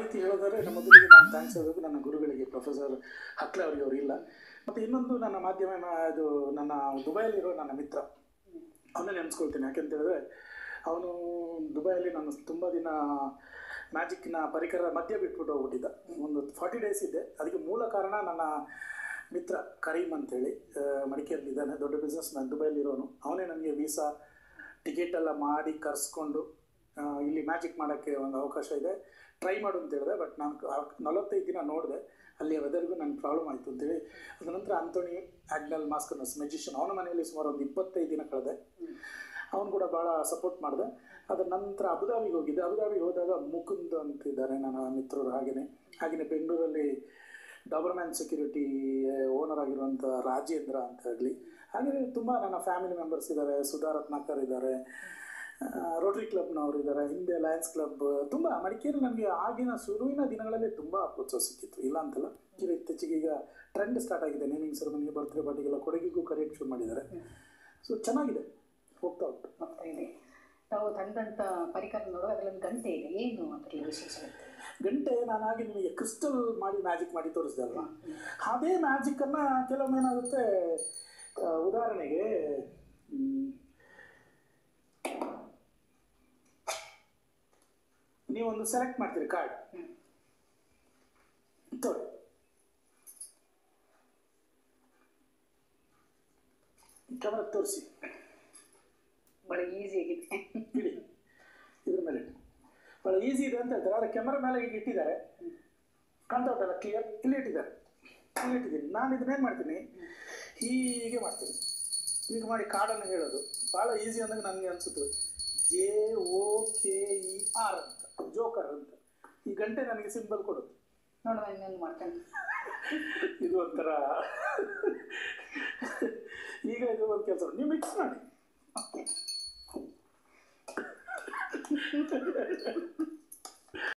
ರೀತಿ ಹೇಳೋದಾದ್ರೆ ನಮ್ಮ ಮೊದಲಿಗೆ ನಾನು ಥ್ಯಾಂಕ್ಸ್ ಹೇಳಬೇಕು ನನ್ನ ಗುರುಗಳಿಗೆ ಪ್ರೊಫೆಸರ್ ಹಕ್ಲೆ ಅವರಿಗೆ ಅವರು ಇಲ್ಲ ಮತ್ತು ಇನ್ನೊಂದು ನನ್ನ ಮಾಧ್ಯಮ ಇದು ನನ್ನ ದುಬೈಯಲ್ಲಿರೋ ನನ್ನ ಮಿತ್ರ ಅವನ್ನೇ ನೆನೆಸ್ಕೊಳ್ತೀನಿ ಯಾಕೆಂತ ಹೇಳಿದ್ರೆ ಅವನು ದುಬೈಯಲ್ಲಿ ನಾನು ತುಂಬ ದಿನ ಮ್ಯಾಜಿಕ್ನ ಪರಿಕರ ಮಧ್ಯೆ ಬಿಟ್ಬಿಟ್ಟು ಹೋಗ್ಬಿಟ್ಟಿದ್ದ ಒಂದು ಫಾರ್ಟಿ ಡೇಸ್ ಇದ್ದೆ ಅದಕ್ಕೆ ಮೂಲ ಕಾರಣ ನನ್ನ ಮಿತ್ರ ಕರೀಮ್ ಅಂತೇಳಿ ಆ, ಮಡಿಕೇರಿಲಿದ್ದಾನೆ ದೊಡ್ಡ ಬಿಸ್ನೆಸ್ ಮ್ಯಾನ್ ದುಬೈಲಿರೋನು ಅವನೇ ನನಗೆ ವೀಸಾ ಟಿಕೆಟ್ ಎಲ್ಲ ಮಾಡಿ ಕರೆಸ್ಕೊಂಡು ಆ, ಇಲ್ಲಿ ಮ್ಯಾಜಿಕ್ ಮಾಡೋಕ್ಕೆ ಒಂದು ಅವಕಾಶ ಇದೆ ಟ್ರೈ ಮಾಡು ಅಂತ ಹೇಳಿದೆ ಬಟ್ ನಾನು ನಲವತ್ತೈದು ದಿನ ನೋಡಿದೆ ಅಲ್ಲಿಯ ವೆದರ್ಗೂ ನನಗೆ ಪ್ರಾಬ್ಲಮ್ ಆಯಿತು ಅಂತೇಳಿ ಅದ ನಂತರ ಆಂಟೋನಿ ಆಗ್ನಲ್ ಮಾಸ್ಕರ್ನಸ್ ಮೆಜಿಷಿಯನ್ ಅವನ ಮನೆಯಲ್ಲಿ ಸುಮಾರು ಒಂದು ಇಪ್ಪತ್ತೈದು ದಿನ ಕಳೆದೆ ಅವನು ಕೂಡ ಭಾಳ ಸಪೋರ್ಟ್ ಮಾಡಿದೆ ಅದರ ನಂತರ ಅಬುದಾಬಿಗೆ ಹೋಗಿದ್ದೆ ಅಬುದಾಬಿಗೆ ಹೋದಾಗ ಮುಕುಂದ್ ಅಂತಿದ್ದಾರೆ ನನ್ನ ಮಿತ್ರರು ಹಾಗೆಯೇ ಹಾಗೆಯೇ ಬೆಂಗಳೂರಲ್ಲಿ ಡಾಬರ್ಮ್ಯಾನ್ ಸೆಕ್ಯೂರಿಟಿ ಓನರ್ ಆಗಿರುವಂಥ ರಾಜೇಂದ್ರ ಅಂತ ಆಗಲಿ ಹಾಗೆ ತುಂಬ ನನ್ನ ಫ್ಯಾಮಿಲಿ ಮೆಂಬರ್ಸ್ ಇದ್ದಾರೆ ಸುಧಾ ರತ್ನಾಕರ್ ಇದ್ದಾರೆ ರೋಟರಿ ಕ್ಲಬ್ನವರು ಇದ್ದಾರೆ ಹಿಂದೆ ಲಯನ್ಸ್ ಕ್ಲಬ್ ತುಂಬ ಮಡಿಕೇರಿ ನನಗೆ ಆಗಿನ ಶುರುವಿನ ದಿನಗಳಲ್ಲಿ ತುಂಬ ಪ್ರೋತ್ಸಾಹ ಸಿಕ್ಕಿತ್ತು ಇಲ್ಲ ಅಂತಲ್ಲ ಈಗ ಇತ್ತೀಚೆಗೆ ಈಗ ಟ್ರೆಂಡ್ ಸ್ಟಾರ್ಟ್ ಆಗಿದೆ ನೇಮಿಂಗ್ ಸೆರೆಮನಿಗೆ ಬರ್ತ್ಡೇ ಪಾರ್ಟಿಗೆಲ್ಲ ಕೊಡಗಿಗೂ ಕರೆಯಕ್ಕೆ ಶುರು ಮಾಡಿದ್ದಾರೆ ಸೊ ಚೆನ್ನಾಗಿದೆ ಹೋಗ್ತಾ ಉಂಟು ಹೋಗ್ತಾ ಇದೆ ತಾವು ತಂದಂಥ ಪರಿಕರ ನೋಡುವ ಅದರಲ್ಲೊಂದು ಗಂಟೆ ಇದೆ ಏನು ಅದರಲ್ಲಿ ವಿಶೇಷತೆ ಗಂಟೆ ನಾನು ಹಾಗೆ ನಿಮಗೆ ಕ್ರಿಸ್ಟಲ್ ಮಾಡಿ ಮ್ಯಾಜಿಕ್ ಮಾಡಿ ತೋರಿಸಿದೆ ಅಲ್ವಾ ಅದೇ ಮ್ಯಾಜಿಕ್ಕನ್ನು ಕೆಲವೊಮ್ಮೆ ಏನಾಗುತ್ತೆ ಆ, ಉದಾಹರಣೆಗೆ ಮ್, ನೀವೊಂದು ಸೆಲೆಕ್ಟ್ ಮಾಡ್ತೀರಿ ಕಾರ್ಡ್ ಹ್ಮ್. ತೋರಿ ಕ್ಯಾಮರಾ ತೋರಿಸಿ ಭಾಳ ಈಸಿ ಆಗಿದೆ ಇಡಿ ಇದ್ರ ಮೇಲೆ ಇಡಿ. ಭಾಳ ಈಸಿ ಇದೆ ಅಂತ ಹೇಳ್ತಾರೆ ಆದರೆ ಕ್ಯಾಮರಾ ಮೇಲೆ ಈಗ ಇಟ್ಟಿದ್ದಾರೆ ಕಾಣ್ತಾ ಉಂಟಲ್ಲ ಕ್ಲಿಯರ್ ಇಲ್ಲಿ ಇಟ್ಟಿದ್ದಾರೆ ಇಲ್ಲಿ ಇಟ್ಟಿದ್ದೀನಿ ನಾನು ಇದನ್ನೇನು ಮಾಡ್ತೀನಿ ಹೀಗೆ ಮಾಡ್ತೀನಿ ಹೀಗೆ ಮಾಡಿ ಕಾರ್ಡನ್ನು ಹೇಳೋದು ಭಾಳ ಈಸಿ ಅಂದಾಗ ನನಗೆ ಅನಿಸುತ್ತೆ J O K E R ಅಂತ ಜೋಕರ್ ಅಂತ ಈ ಗಂಟೆ ನನಗೆ ಸಿಂಬಲ್ ಕೊಡೋದು ನೋಡುವ ಇನ್ನೊಂದು ಮಾಡ್ತೇನೆ ಇದು ಒಂಥರ ಈಗ ಇದು ಒಂದು ಕೆಲಸ ನೀವು ಮಿಕ್ಸ್ ಮಾಡಿ ಓಕೆ